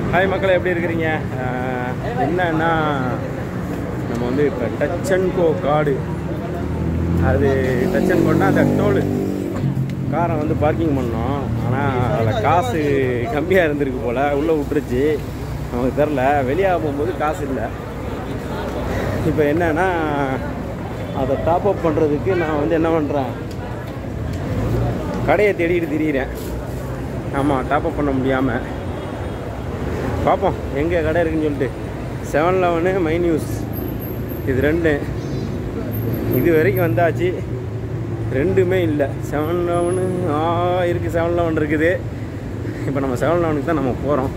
hi மக்களே எப்படி இருக்கிறீங்க அஹ், என்னன்னா நம்ம வந்து இப்போ டச் அண்ட் கோ கார்டு அது டச் அண்ட் கோன்னா அந்த டோலு காரை வந்து பார்க்கிங் பண்ணோம் ஆனால் அதில் காசு கம்மியாக இருந்திருக்கு போல் உள்ளே விட்டுருச்சு நமக்கு தெரில வெளியாக போகும்போது காசு இல்லை இப்போ என்னன்னா அதை டாப் அப் பண்ணுறதுக்கு நான் வந்து என்ன பண்ணுறேன் கடையை தேடிட்டு திரியிறேன் ஆமாம் டாப் அப் பண்ண முடியாமல் பார்ப்போம் எங்கே கடை இருக்குன்னு சொல்லிட்டு செவன் லெவனு மை நியூஸ் இது ரெண்டு இது வரைக்கும் வந்தாச்சு ரெண்டுமே இல்லை செவன் லெவனு ஆ இருக்குது செவன் லெவன் இருக்குது இப்போ நம்ம செவன் லெவனுக்கு தான் நம்ம போகிறோம்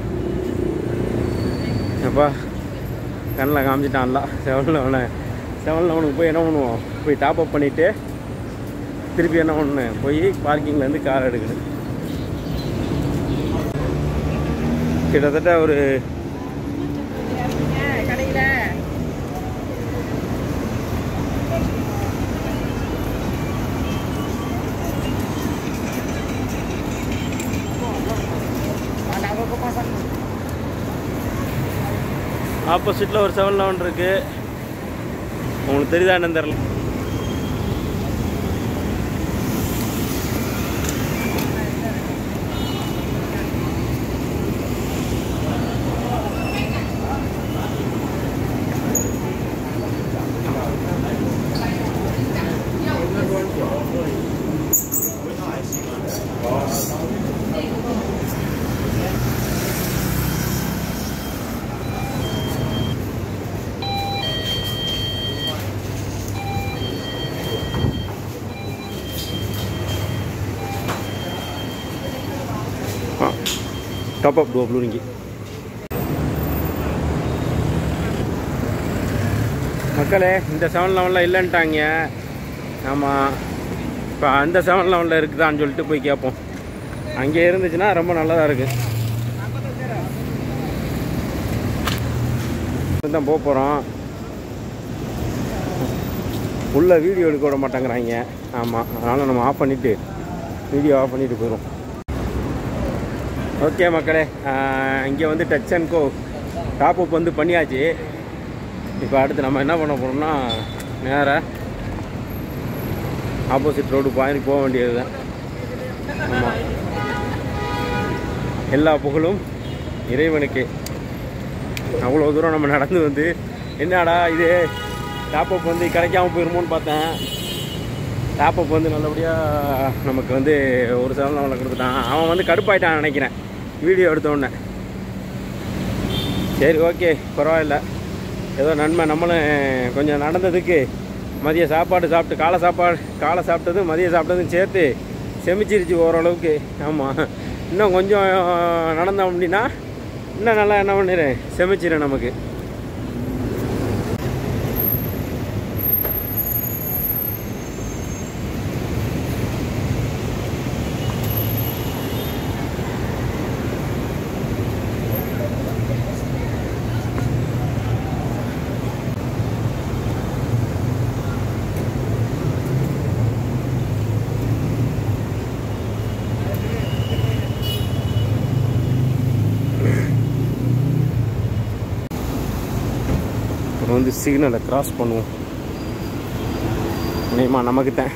அப்பா கண்ணில் காமிச்சிட்டான்ல செவன் லெவனை செவன் லெவனுக்கு போய் என்ன பண்ணுவோம் போய் டாப் அப் பண்ணிவிட்டு திருப்பி என்ன பண்ணு போய் பார்க்கிங்லேருந்து கார் எடுக்கணும் கிட்டத்தட்ட ஒரு கடையில ஆப்போசிட்டில் ஒரு செவன் லெவன் இருக்குது உங்களுக்கு தெரியுதா என்னன்னு தெரில ஆ டாப் அப் டூ ப்ளூ நீங்கள் மக்களே இந்த செவன் லெவனில் இல்லைன்ட்டாங்க ஆமாம் இப்போ அந்த செவன் லெவனில் இருக்குதான்னு சொல்லிட்டு போய் கேட்போம் அங்கே இருந்துச்சுன்னா ரொம்ப நல்லதாக இருக்குது தான் போக போகிறோம் உள்ள வீடியோ எடுக்க விட மாட்டேங்கிறாங்க ஆமாம் அதனால் நம்ம ஆஃப் பண்ணிவிட்டு வீடியோ ஆஃப் பண்ணிவிட்டு போயிடும் ஓகே மக்களே இங்கே வந்து touch and go top up வந்து பண்ணியாச்சு இப்போ அடுத்து நம்ம என்ன பண்ண போகிறோம்னா நேராக ஆப்போசிட் ரோடு பாயிண்ட் போக வேண்டியது தான் ஆமாம் எல்லா புகழும் இறைவனுக்கு அவ்வளோ தூரம் நம்ம நடந்து வந்து என்னடா இது டாப் அப் வந்து கிடைக்காம போயிருமோன்னு பார்த்தேன் டாப் அப் வந்து நல்லபடியாக நமக்கு வந்து ஒரு செவன் லெவனில் கொடுத்துட்டான் அவன் வந்து கடுப்பாயிட்டான் நினைக்கிறேன் வீடியோ எடுத்த உடனே சரி ஓகே பரவாயில்ல ஏதோ நன்மை நம்மளும் கொஞ்சம் நடந்ததுக்கு மதிய சாப்பாடு சாப்பிட்டு காலை சாப்பாடு காலை சாப்பிட்டதும் மதிய சாப்பிட்டதும் சேர்த்து செமிச்சிருச்சு ஓரளவுக்கு ஆமாம் இன்னும் கொஞ்சம் நடந்தோம் அப்படின்னா இன்னும் நல்லா என்ன பண்ணிடுறேன் செமிச்சிடும் நமக்கு அப்புறம் வந்து சிக்னலை கிராஸ் பண்ணுவோம் நேமா நமக்கு தான்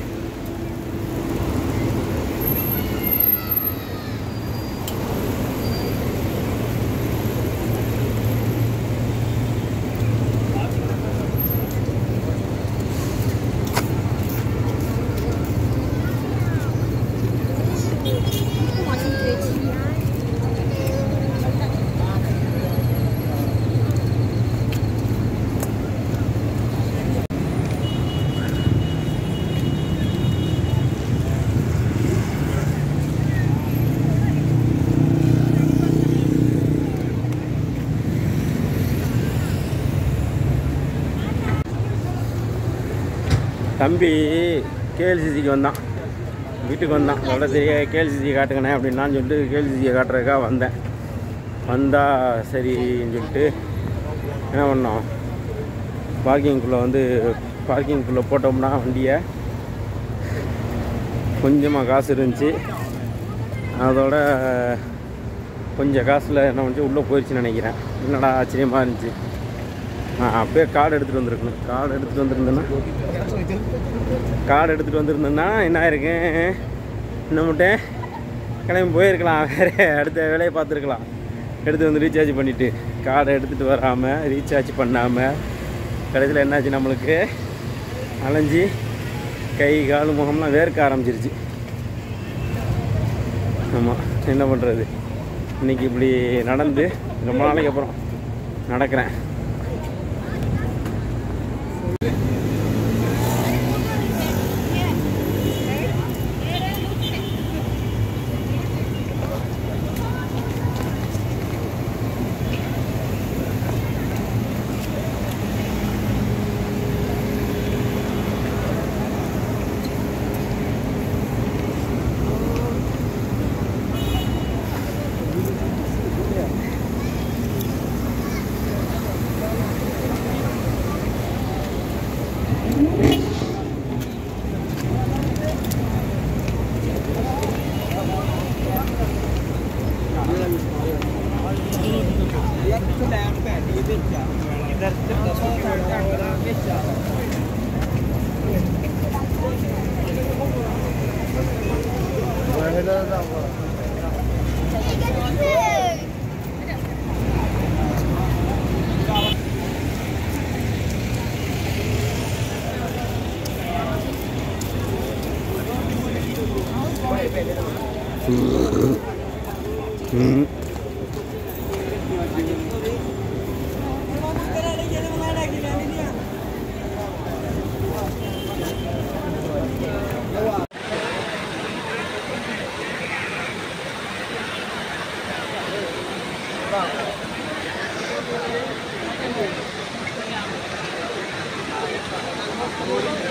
தம்பி கேஎல்சிசிக்கு வந்தான் வீட்டுக்கு வந்தான் அதோட சரி கேஎல்சிசி காட்டுங்கண்ணே அப்படின்னான்னு சொல்லிட்டு கேஎல்சிசியை காட்டுறதுக்காக வந்தேன் வந்தால் சரின்னு சொல்லிட்டு என்ன பண்ணோம் பார்க்கிங்குள்ளே வந்து பார்க்கிங்குள்ளே போட்டோம்னா வண்டியை கொஞ்சமாக காசு இருந்துச்சு அதோட கொஞ்சம் காசில் என்ன வந்து உள்ளே போயிடுச்சுன்னு நினைக்கிறேன் என்னடா ஆச்சரியமாக இருந்துச்சு நான் அப்பயே கார்டு எடுத்துகிட்டு வந்திருக்கணும் கார்டு எடுத்துகிட்டு வந்திருந்தேன்னா கார்டு எடுத்துகிட்டு வந்திருந்தேன்னா என்ன ஆயிருக்கு இன்னும் மட்டும் கிளம்பி போயிருக்கலாம் வேறு அடுத்த வேலையை பார்த்துருக்கலாம் எடுத்து வந்து ரீசார்ஜ் பண்ணிவிட்டு கார்டை எடுத்துகிட்டு வராமல் ரீசார்ஜ் பண்ணாமல் கடைசியில் என்னாச்சு நம்மளுக்கு அலைஞ்சி கை கால் முகம்லாம் வேர்க்க ஆரம்பிச்சிருச்சு ஆமாம் என்ன பண்ணுறது இன்றைக்கி இப்படி நடந்து ரொம்ப நாளைக்கு அப்புறம் நடக்கிறேன் ம் Thank